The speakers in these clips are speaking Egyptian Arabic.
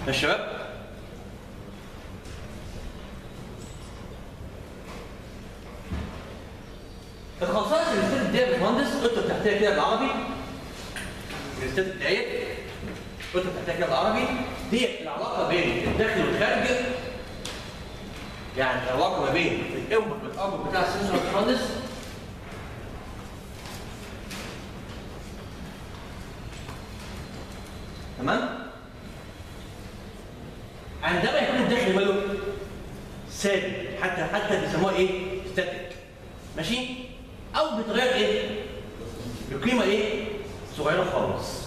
ماشي يا شباب الخصائص الاستاتيك دي يا باشمهندس اكتب تحتها كده بالعربي الاستاتيك ديت اكتب تحتها كده بالعربي دي العلاقه بين الداخل والخارج يعني العلاقه ما بين الانبوت والاوتبوت بتاع السنسور يا باشمهندس تمام عندما يكون الداخل ماله ثابت حتى حتى بيسموها ايه ستاتيك ماشي او بتغير ايه بقيمه ايه صغيره خالص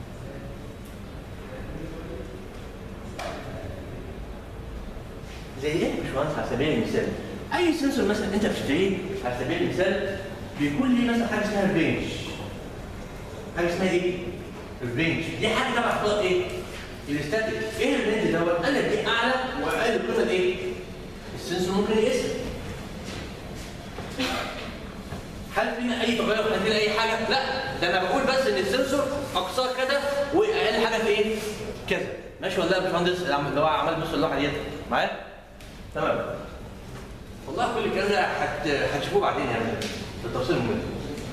زي ايه يا باشمهندس على سبيل المثال اي سنسور مثلا انت بتشتريه على سبيل المثال بيكون ليه مثلا حاجه اسمها الرينج حاجه اسمها ايه الرينج دي حاجه تبع اختلاط ايه الاستاتيك ايه الرينج دوت قال لك دي اعلى واقل قيمه ايه السنسور ممكن يقيسها هل فينا اي تغير هل فينا اي حاجه لا ده انا بقول بس ان السنسور اقصاه كده واقل حاجه في ايه كذا ماشي ولا لا يا باشمهندس اللي هو عمال يبص اللوحه ديت معايا تمام والله كل الكلام ده هت... هتشوفوه بعدين يعني بالتفصيل المهم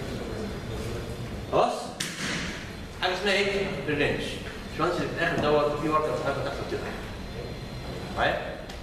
خلاص حاجه اسمها ايه الرينج باشمهندس اللي في الاخر دوت في ورقه في الاخر تحت كده معايا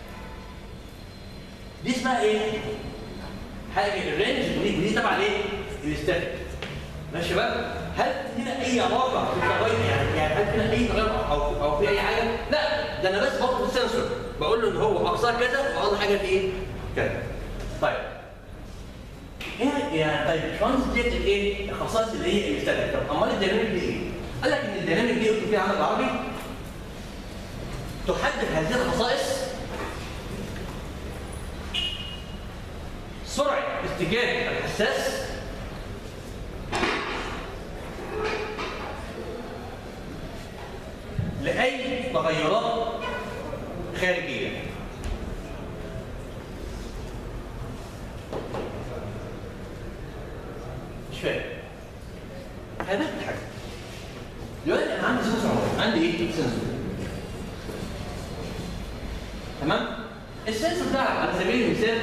دي اسمها ايه حاجه الرينج ودي دي طبعا ايه الاستاتيك ماشي يا شباب هل هنا اي علاقه في التغير يعني يعني هل هنا اي تغير او او في اي حاجه لا ده انا بس بطلب السنسور بقول له ان هو اقصاه كذا واقل حاجه في ايه كذا طيب هنا يعني طيب باشمهندس ديت الايه الخصائص اللي هي الاستاتيك طب امال الديناميك دي ايه قال لك ان الديناميك دي قلت فيها عمل عربي تحدد هذه الخصائص سرعة استجابة الحساس لأي تغيرات خارجية مش فاهم هذا حاجة دلوقتي أنا عندي سنسور أهو. عندي إيه؟ سنسور تمام؟ السنسور ده على سبيل المثال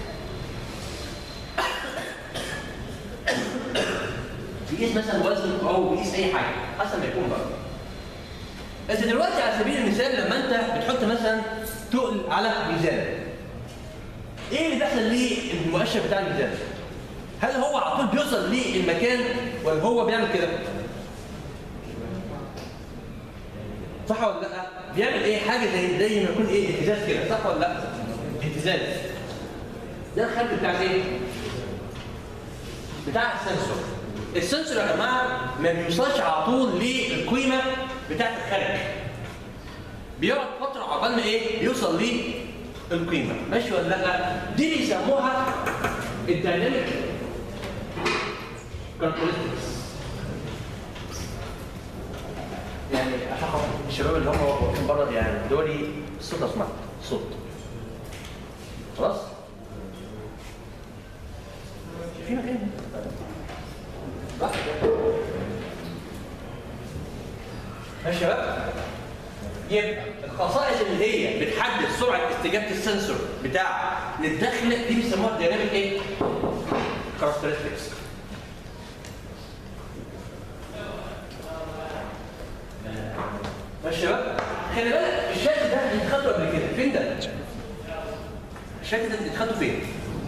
بيقيس مثلا وزن او بيقيس اي حاجه حسب ما يكون بقى انت دلوقتي على سبيل المثال لما انت بتحط مثلا تقل على ميزان ايه اللي بيحصل للمؤشر بتاع الميزان هل هو على طول بيوصل للمكان ولا هو بيعمل كده صح ولا لا بيعمل ايه حاجه زي زي ما يكون ايه اهتزاز كده صح ولا لا اهتزاز ده الخلف بتاع ايه بتاع السنسور السنسور يا جماعه ما بيوصلش على طول للقيمه بتاعت الخارج بيقعد فتره عقبال ما ايه يوصل للقيمه ماشي ولا لا دي بيسموها الدايناميك كاركترستكس يعني عشان خاطر الشباب اللي هم واقفين بره يعني دولي الصوت لو سمحت صوت خلاص في مكان ماشي يا شباب يبقى الخصائص اللي هي بتحدد سرعه استجابه السنسور بتاع للدخل دي بيسموها ديناميك ايه؟ كاركترستكس ماشي يا شباب خلي بالك الشكل ده انت خدته قبل كده فين ده؟ الشكل ده انت خدته فين؟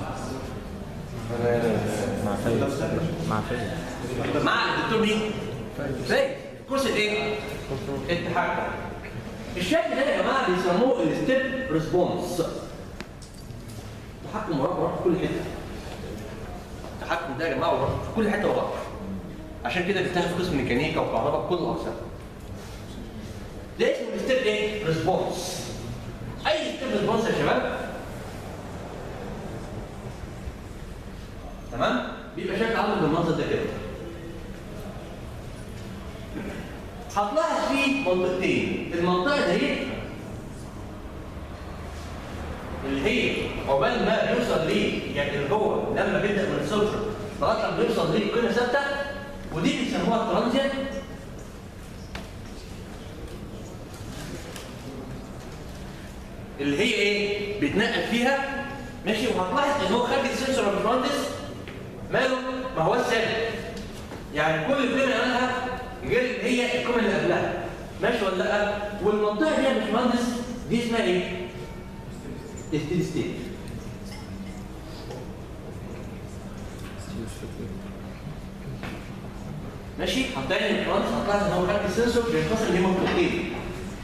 مع فايز مع فايز مع الدكتور مين؟ فايز كورس الايه؟ التحكم الشكل ده يا جماعه بيسموه الستيب ريسبونس تحكم وراه وراه في كل حته التحكم ده يا جماعه وراه في كل حته وراه عشان كده بتاخد في قسم ميكانيكا وكهرباء كل الاقسام ده اسمه الستيب ايه؟ ريسبونس اي ستيب ريسبونس يا شباب تمام؟ بيبقى شكل عامل بالمنظر ده كده هتلاحظ فيه منطقتين المنطقه دي اللي هي عقبال ما بيوصل ليه يعني اللي هو لما بيبدا من السلفر لغايه لما بيوصل ليه قيمه ثابته ودي بيسموها الترانزيت اللي هي ايه بيتنقل فيها ماشي وهتلاحظ ان هو خارج السنسور يا باشمهندس ماله ما هو ثابت يعني كل قيمه يعملها غير اللي هي القيمه اللي قبلها ماشي ولا لا والمنطقه دي يا باشمهندس دي اسمها ايه ستيدي ستيت ماشي هتلاقي ان الباشمهندس هتلاحظ ان هو خارج السنسور بينفصل لمنطقتين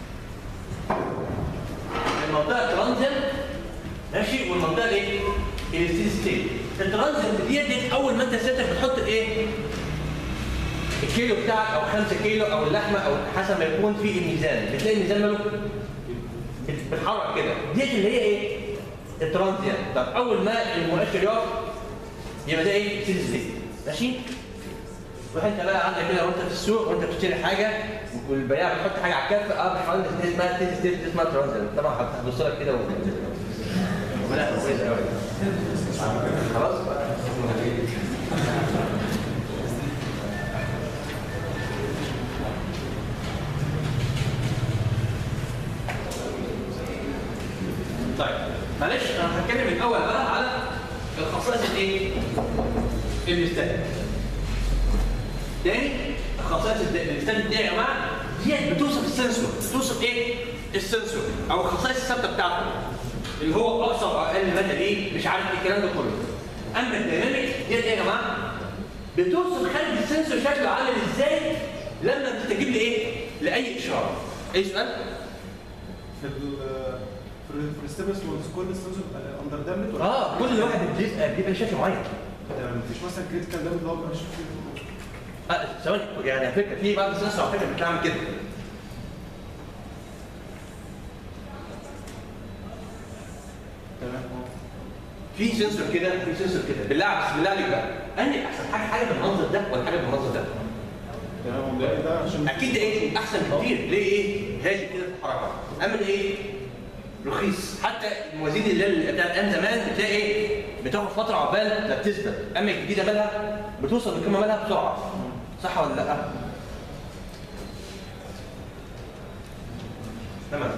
المنطقه ترانزيت ماشي والمنطقه ايه الستيدي ستيت الترانزيت دي دي اول ما انت سيادتك بتحط الايه الكيلو بتاعك او 5 كيلو او اللحمه او حسب ما يكون في الميزان بتلاقي الميزان ماله بت- بتتحرك كده ديت اللي هي ايه الترانزيت طب اول ما المؤشر يقف يبقى ده ايه ستيدي ستيت ماشي روح انت بقى عندك كده وانت في السوق وانت بتشتري حاجه والبياع بيحط حاجه على الكف اه باشمهندس دي اسمها ستيدي ستيت دي اسمها ترانزيت طبعا هتبص لك كده و... لا كويس قوي خلاص بقى طيب معلش انا هتكلم الاول بقى على الخصائص الايه؟ الاستاتيك. تاني الخصائص الاستاتيك دي يا جماعه ديت بتوصف السنسور بتوصف ايه؟ السنسور او الخصائص الثابته بتاعته اللي هو اقصى واقل مدى ايه؟ مش عارف ايه الكلام ده كله. اما الديناميك ديت ايه يا جماعه؟ بتوصف خارج السنسور شكله عامل ازاي لما بتستجيب لايه؟ لاي اشاره. اي سؤال؟ في ال في ال- في الستيبس كل السنسور اندر دامت ولا اه كل واحد بيبقى بيبقى شكل معين. يعني مفيش مثلا كريتيكال دامت اللي هو مش فيه اه ثواني يعني على فكره في بعض السنسور على فكره بتعمل كده تمام اه في سنسور كده في سنسور كده بالله بس بالله عليك بقى انهي احسن حاجه حاجه بالمنظر ده ولا حاجه بالمنظر ده تمام ده ده عشان اكيد ده ايه احسن بكتير ليه ايه هادي كده في الحركه اما ده ايه رخيص حتى الموازين اللي هي بتاعت ايام زمان بتلاقي ايه بتاخد فتره عقبال ما بتثبت اما الجديده مالها بتوصل للقمه مالها بسرعه صح ولا لا تمام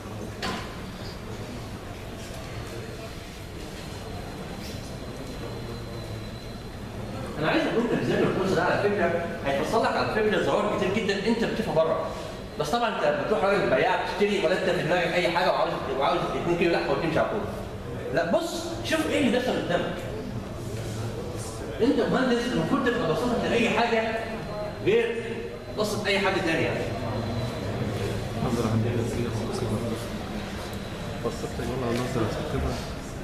انا عايز اقول لك ازاي الكورس ده على فكره هيفصل لك على فكره ظواهر كتير جدا انت بتشوفها بره بس طبعا انت بتروح راجل بياع تشتري ولا انت في دماغك اي حاجه وعاوز وعاوز 2 كيلو لحمه وتمشي على طول لا بص شوف ايه اللي بيحصل قدامك انت مهندس المفروض تبقى بصيتك لاي حاجه غير بصت اي حد تاني يعني نظرة عندي نسيت بصيت والله نظرة كده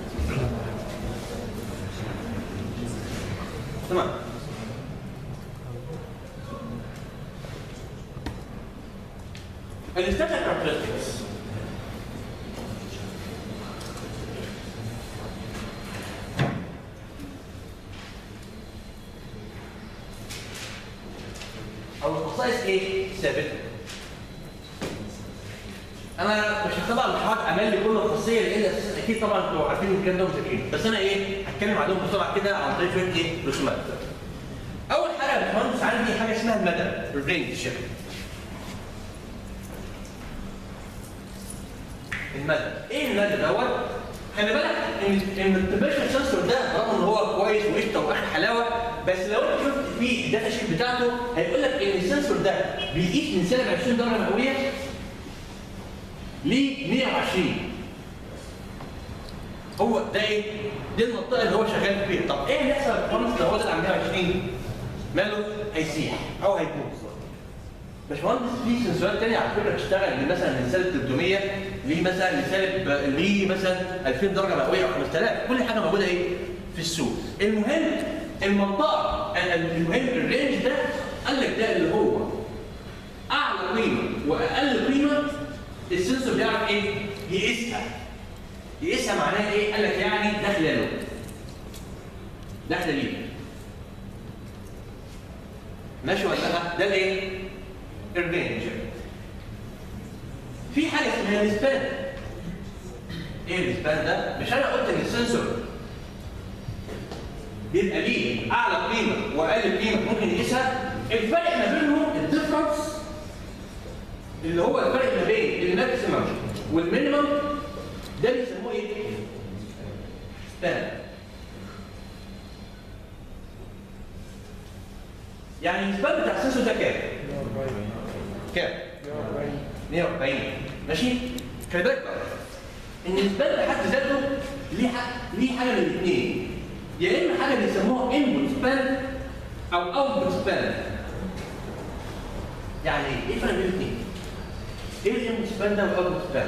تمام الاستاتيك كاركترستكس او الخصائص ايه ثابته انا مش طبعا مش هقعد املي كل خاصيه لان اساسا اكيد طبعا انتوا عارفين الكلام ده ومذاكرين بس انا ايه هتكلم عليهم بسرعه كده عن طريق شويه ايه رسومات اول حاجه يا باشمهندس عندي حاجه اسمها المدى الرينج الشكل المدى ايه المدى دوت خلي بالك ان ان التمبريتشر سنسور ده رغم ان هو كويس وقشطه واخر حلاوه بس لو انت شفت في الداتا شيت بتاعته هيقول لك ان السنسور ده بيقيس من سالب 20 درجه مئويه ل 120 هو ده ايه؟ دي المنطقه اللي هو شغال فيها طب ايه اللي يحصل للباشمهندس لو هو زاد عن 120 ماله هيسيح او هيبوظ باشمهندس في سنسورات تانية على فكره بتشتغل من مثلا من سالب 300 لمثلا لسالب لمثلا 2000 درجه مئويه او 5000 كل حاجه موجوده ايه؟ في السوق المهم المنطقه المهم الرينج ده قال لك ده اللي هو اعلى قيمه واقل قيمه السنسور بيعرف ايه؟ يقيسها يقيسها معناها ايه؟ قال لك يعني داخله له داخله ليه ماشي ولا لا؟ ده الايه؟ الرينج في حاجه اسمها السبان ايه السبان ده؟ مش انا قلت ان السنسور بيبقى ليه اعلى قيمه واقل قيمه ممكن يقيسها الفرق ما بينهم الديفرنس اللي هو الفرق ما بين الماكسيمم والمينيمم يعني الاسبان بتاع السنسور ده كام؟ كام؟ 140 ماشي؟ خلي بالك بقى ان الاسبان بحد ذاته ليه ح- ليه حاجه من الاثنين يا اما حاجه بيسموها انبوت سبان او اوتبوت سبان يعني ايه الفرق بين الاثنين؟ ايه الانبوت سبان ده والاوتبوت سبان؟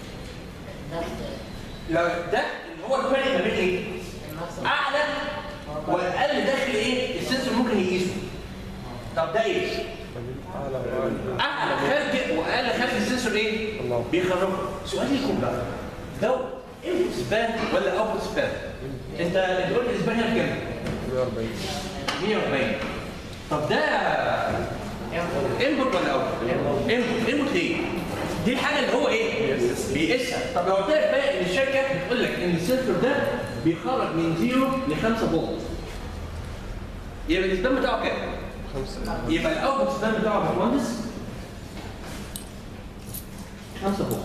لو ده اللي هو الفرق ما بين ايه؟ اعلى واقل داخل ايه السنسور ممكن يقيسه طب ده ايه اعلى خارج واقل خارج السنسور ايه بيخرجه سؤال ليكم بقى لو انبوت سبان ولا اوتبوت سبان انت بتقول لي الاسبان هنا بكام 140 طب ده انبوت ولا اوتبوت انبوت انبوت ليه دي حاجه اللي هو ايه بيقيسها طب لو قلت لك بقى ان الشركه بتقول لك ان السنسور ده بيخرج من 0 ل 5 فولت يبقى الاسبان بتاعه كام يبقى الاوتبوت سبان بتاعه يا باشمهندس 5 فولت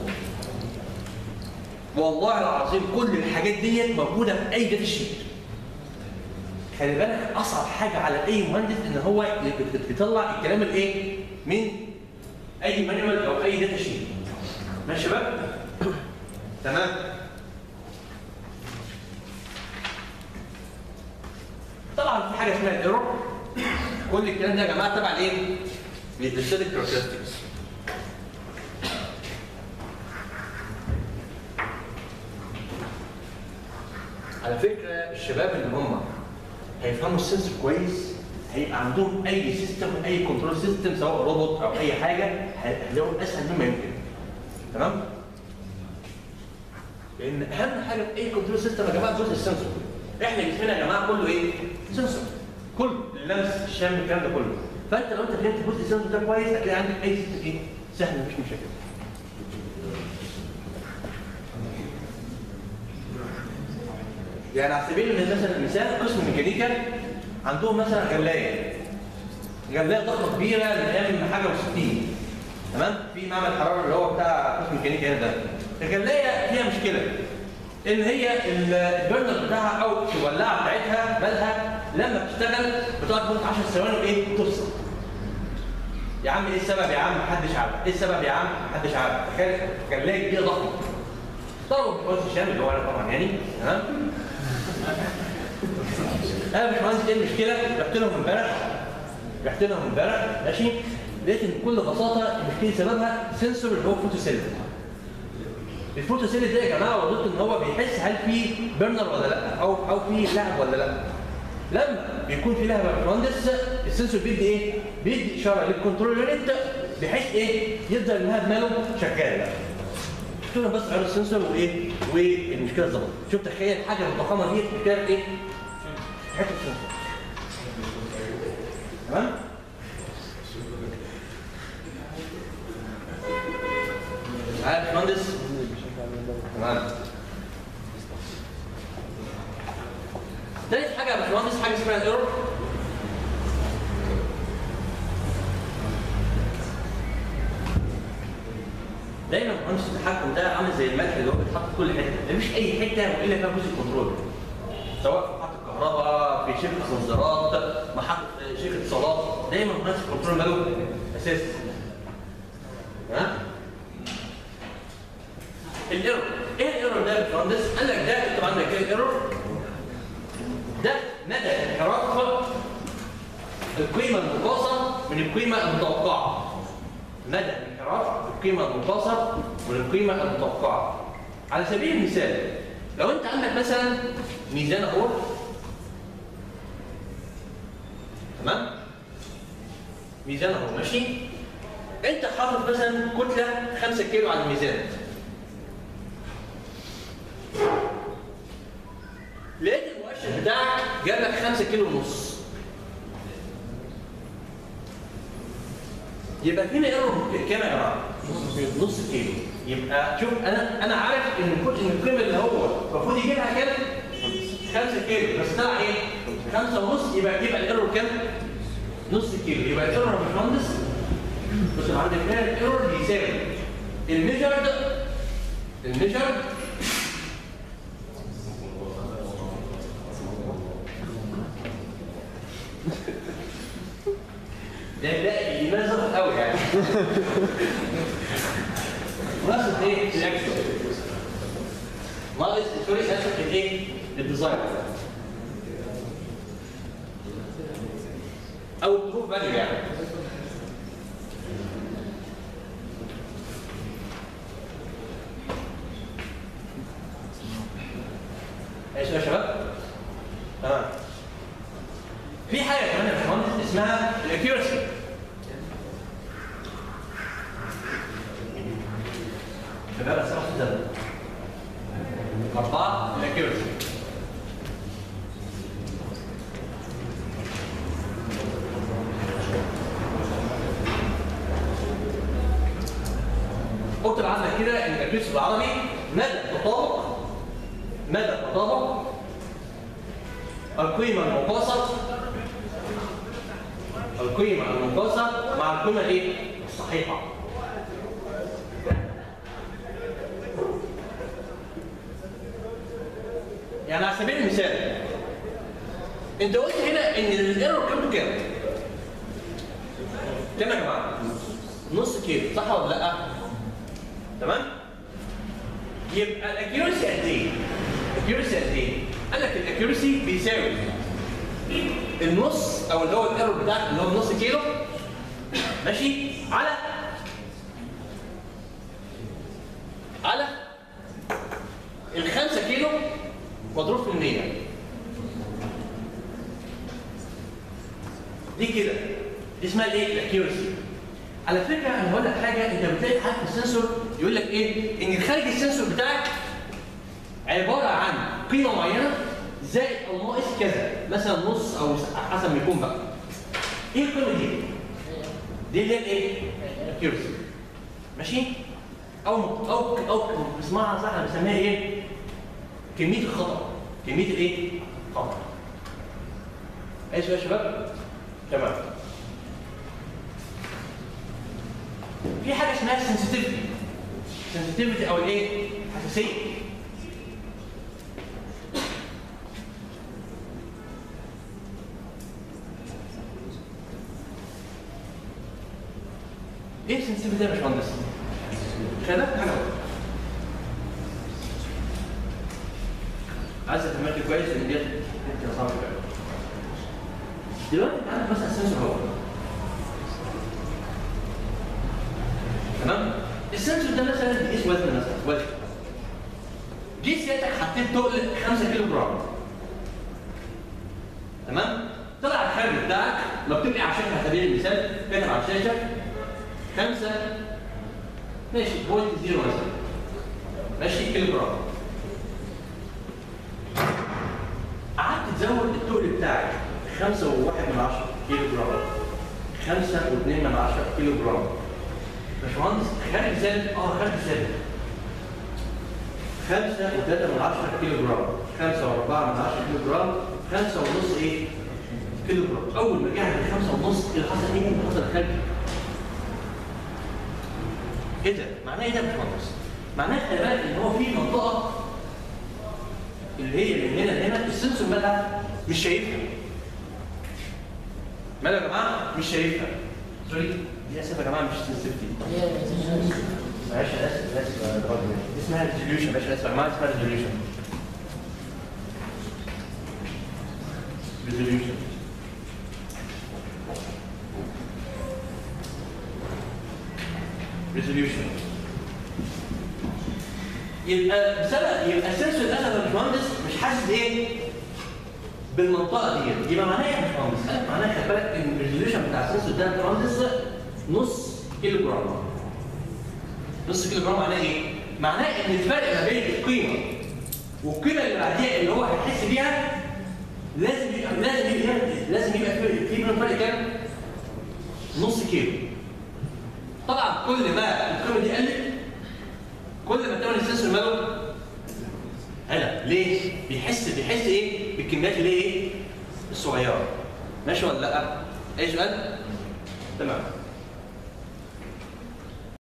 والله العظيم كل الحاجات ديت موجوده في اي داتا شيت خلي بالك اصعب حاجه على اي مهندس ان هو يطلع الكلام الايه من اي مانيوال او اي داتا شيت ماشي يا شباب تمام طبعا في حاجه اسمها الايرور كل الكلام ده يا جماعه تبع الايه للستاتيك كاركترستكس على فكره الشباب اللي هم هيفهموا السنسور كويس هيبقى عندهم اي سيستم اي كنترول سيستم سواء روبوت او اي حاجه هتلاقيهم اسهل مما يمكن تمام لان اهم حاجه في اي كنترول سيستم يا جماعه جزء السنسور احنا جسمنا يا جماعه كله ايه سنسور كله اللمس الشم الكلام ده كله فانت لو انت فهمت جزء السنسور ده كويس هتلاقي عندك اي سيستم ايه سهل مفيش مشاكل يعني على سبيل المثال مثلا المثال قسم ميكانيكا عندهم مثلا غلايه غلايه ضخمه كبيره من ايام حاجه و60 تمام في معمل حراره اللي هو بتاع قسم ميكانيكا هنا ده الغلايه فيها مشكله ان هي ال- البرنر بتاعها او الولاعه بتاعتها بالها لما بتشتغل بتقعد مده 10 ثواني وايه تفصل يا عم ايه السبب يا عم محدش عارف ايه السبب يا عم محدش عارف تخيل غلايه كبيره ضخمه طلبوا باشمهندس هشام اللي هو انا طبعا يعني تمام انا يا باشمهندس ايه المشكله؟ رحت لهم امبارح رحت لهم امبارح ماشي لقيت ان بكل بساطه المشكله سببها سنسور اللي هو فوتو سيل الفوتو سيل ده يا جماعه وضعت ان هو بيحس هل في برنر ولا لا او او في لهب ولا لا لما بيكون في لهب يا باشمهندس السنسور بيدي ايه؟ بيدي اشاره للكنترول يونت بحيث ايه؟ يفضل اللهب ماله شغال قلت لهم بس عرض السنسور وايه والمشكله اتظبطت شوف تخيل حاجه بالضخامه دي مشكله ايه؟ حته السنسور تمام؟ عارف يا باشمهندس؟ تمام تالت حاجه يا باشمهندس حاجه اسمها الايرور دايما مهندس التحكم ده عامل زي الملح اللي هو بيتحط في كل حته مفيش اي حته الا فيها جزء كنترول سواء في محطه كهرباء في شركه صنزرات محطه شركه اتصالات دايما مهندس الكنترول ماله اساسي تمام الايرور ايه الايرور ده يا باشمهندس؟ قال لك ده اكتب عندك ايه الايرور؟ ده مدى انحراف القيمه المقاصه من القيمه المتوقعه مدى انحراف القيمه المقاصه من القيمه المتوقعه على سبيل المثال لو انت عندك مثلا ميزان اهو تمام ميزان اهو ماشي انت حاطط مثلا كتله 5 كيلو على الميزان لقيت المؤشر بتاعك جاب لك 5 كيلو ونص يبقى هنا ايرور كام يا جماعه؟ نص كيلو يبقى شوف انا انا عارف ان كل ان القيمه اللي هو المفروض يجيبها كام؟ 5 كيلو بس طلع ايه؟ 5 ونص يبقى يبقى الايرور كام؟ نص كيلو يبقى الايرور يا باشمهندس بص عندك هنا الايرور بيساوي الميجرد الميجرد ده ده ينزل قوي يعني ناقص ايه؟ الاكشن ناقص سوري اسف الايه؟ الديزاين او التروف فاليو يعني ايش يا شباب؟ تمام في حاجه كمان يا باشمهندس اسمها الاكيورسي شباب اسمها ده أربعة الاكيورسي اكتب عندك كده ان الاكيورسي بالعربي مدى تطابق مدى تطابق القيمة المقاصة القيمة المقاصة مع القيمة الايه؟ الصحيحة يعني على سبيل المثال انت قلت هنا ان الايرور قيمته كام؟ كام يا جماعه؟ نص كيلو صح ولا لا؟ تمام؟ يبقى الاكيورسي قد ايه؟ الاكيورسي قد ايه؟ قال لك الاكيورسي بيساوي النص او اللي هو الايرور بتاعك اللي هو نص كيلو ماشي على على الخمسة كيلو مضروب في المية دي كده دي اسمها الايه؟ الاكيورسي على فكره انا هقول لك حاجه انت بتلاقي حاجه في السنسور يقول لك ايه؟ ان خارج السنسور بتاعك عباره عن قيمه معينه زائد او ناقص كذا مثلا نص او حسب ما يكون بقى ايه القيمه دي؟ دي اللي هي الايه؟ الاكيورسي ماشي؟ او او او بسمعها صح انا بسميها ايه؟ كميه الخطا كميه الايه؟ الخطا ايش يا شباب؟ تمام في حاجه اسمها سنسيتيفيتي سنسيتيفيتي او الايه؟ حساسيه ايه السنسيتيفيتي يا باشمهندس؟ خلينا حاجه واحدة. عايز افهمك كويس ان ديت انت صعبه شويه دلوقتي انت عندك مثلا سنسور هو تمام السنسور ده مثلا بيقيس وزن مثلا وزن جه سيادتك حطيت تقل 5 كيلو جرام تمام طلع الخارج بتاعك لو بتبقى على الشاشه على سبيل المثال كاتب على الشاشه 5 ماشي بوينت زيرو مثلا ماشي كيلو جرام قعدت تزود التقل بتاعك 5 وواحد من 10 كيلو جرام 5 و2 من 10 كيلو جرام باشمهندس خارج ثابت اه خارج ثابت 5 و3 من 10 كيلو جرام 5 و4 من 10 كيلو جرام 5 ونص ايه كيلو جرام اول ما رجعت ل 5 ونص اللي حصل ايه؟ اللي حصل خارج ايه ده؟ معناه ايه ده يا باشمهندس؟ معناه خلي بالك ان هو في منطقه اللي هي من هنا لهنا السنسور مالها مش شايفها مالها يا جماعه مش شايفها سوري دي اسف يا جماعه مش سنسيتيفيتي معلش انا اسف انا اسف يا راجل. دي اسمها ريزوليوشن معلش انا اسف يا جماعه اسمها ريزوليوشن ريزوليوشن ريزوليوشن يبقى بسبب يبقى السنسور للاسف يا باشمهندس مش حاسس ايه؟ بالمنطقه دي يبقى معناها ايه يا باشمهندس؟ معناها خلي بالك ان الريزوليوشن بتاع السنسور ده يا باشمهندس نص كيلو جرام نص كيلو جرام معناه ايه؟ معناه ان الفرق ما بين القيمه والقيمه اللي بعديها اللي هو هيحس بيها لازم يبقى لازم يبقى لازم يبقى في في بينهم فرق كام؟ نص كيلو طبعا كل ما القيمه دي قلت كل ما تعمل السنسور ماله هلا ليه؟ بيحس بيحس ايه؟ بالكميات اللي هي ايه؟ الصغيره ماشي ولا لا؟ اي سؤال؟ تمام